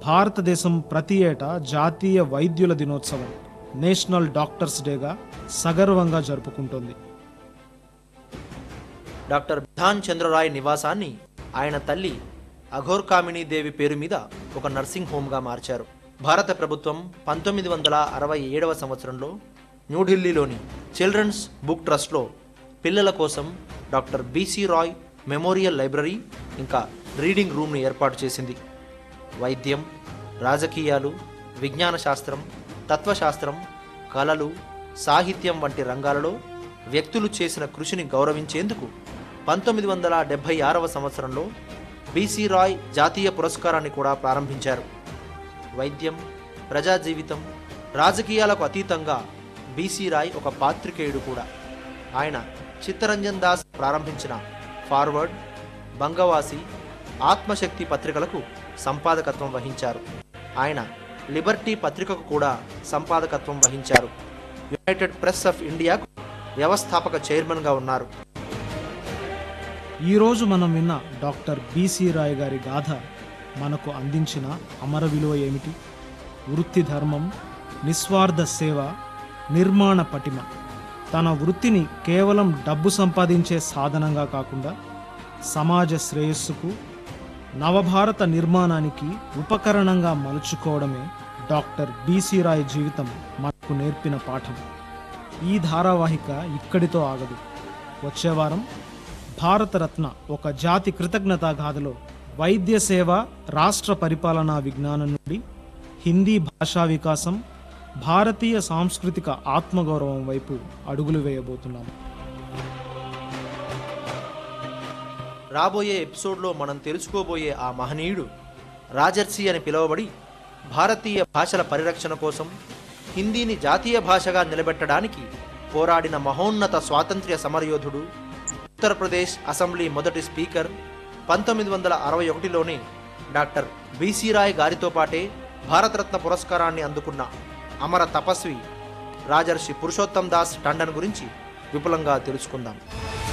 భారతదేశం ప్రతి ఏటా జాతీయ వైద్యుల దినోత్సవం నేషనల్ డాక్టర్స్ డేగా సగర్వంగా జరుపుకుంటోంది డాక్టర్ బిధాన్ చంద్రరాయ్ నివాసాన్ని ఆయన తల్లి అఘోర్కామిని దేవి పేరు మీద ఒక నర్సింగ్ హోమ్గా మార్చారు భారత ప్రభుత్వం పంతొమ్మిది వందల అరవై ఏడవ సంవత్సరంలో న్యూఢిల్లీలోని చిల్డ్రన్స్ బుక్ ట్రస్ట్లో పిల్లల కోసం doctor BC Roy memorial library ఇంకా రీడింగ్ రూమ్ను ఏర్పాటు చేసింది వైద్యం రాజకీయాలు విజ్ఞాన శాస్త్రం తత్వశాస్త్రం కళలు సాహిత్యం వంటి రంగాలలో వ్యక్తులు చేసిన కృషిని గౌరవించేందుకు పంతొమ్మిది వందల డెబ్భై ఆరవ సంవత్సరంలో బీసీ రాయ్ జాతీయ పురస్కారాన్ని కూడా ప్రారంభించారు వైద్యం ప్రజా జీవితం రాజకీయాలకు అతీతంగా బీసీ రాయ్ ఒక పాత్రికేయుడు కూడా ఆయన చిత్తరంజన్ దాస్ ప్రారంభించిన ఫార్వర్డ్ బంగవాసి ఆత్మశక్తి పత్రికలకు సంపాదకత్వం వహించారు ఆయన లిబర్టీ పత్రికకు కూడా సంపాదకత్వం వహించారు యునైటెడ్ ప్రెస్ ఆఫ్ ఇండియాకు వ్యవస్థాపక చైర్మన్గా ఉన్నారు ఈరోజు మనం విన్న డాక్టర్ బీసీ రాయ్ గారి గాథ మనకు అందించిన అమర విలువ ఏమిటి వృత్తి ధర్మం నిస్వార్థ సేవ నిర్మాణ పటిమ తన వృత్తిని కేవలం డబ్బు సంపాదించే సాధనంగా కాకుండా సమాజ శ్రేయస్సుకు నవభారత నిర్మాణానికి ఉపకరణంగా మలుచుకోవడమే డాక్టర్ బీసీ రాయ్ జీవితం మనకు నేర్పిన పాఠం ఈ ధారావాహిక ఇక్కడితో ఆగదు వచ్చే వారం భారతరత్న ఒక జాతి కృతజ్ఞతా గాథలో వైద్య సేవ రాష్ట్ర పరిపాలనా విజ్ఞానం నుండి హిందీ భాషా వికాసం భారతీయ సాంస్కృతిక ఆత్మగౌరవం వైపు అడుగులు వేయబోతున్నాము రాబోయే ఎపిసోడ్లో మనం తెలుసుకోబోయే ఆ మహనీయుడు రాజర్షి అని పిలువబడి భారతీయ భాషల పరిరక్షణ కోసం హిందీని జాతీయ భాషగా నిలబెట్టడానికి పోరాడిన మహోన్నత స్వాతంత్ర్య సమరయోధుడు ఉత్తరప్రదేశ్ అసెంబ్లీ మొదటి స్పీకర్ పంతొమ్మిది వందల అరవై ఒకటిలోనే డాక్టర్ బీసీ రాయ్ గారితో పాటే భారతరత్న పురస్కారాన్ని అందుకున్న అమర తపస్వి రాజర్షి పురుషోత్తం దాస్ టండన్ గురించి విపులంగా తెలుసుకుందాం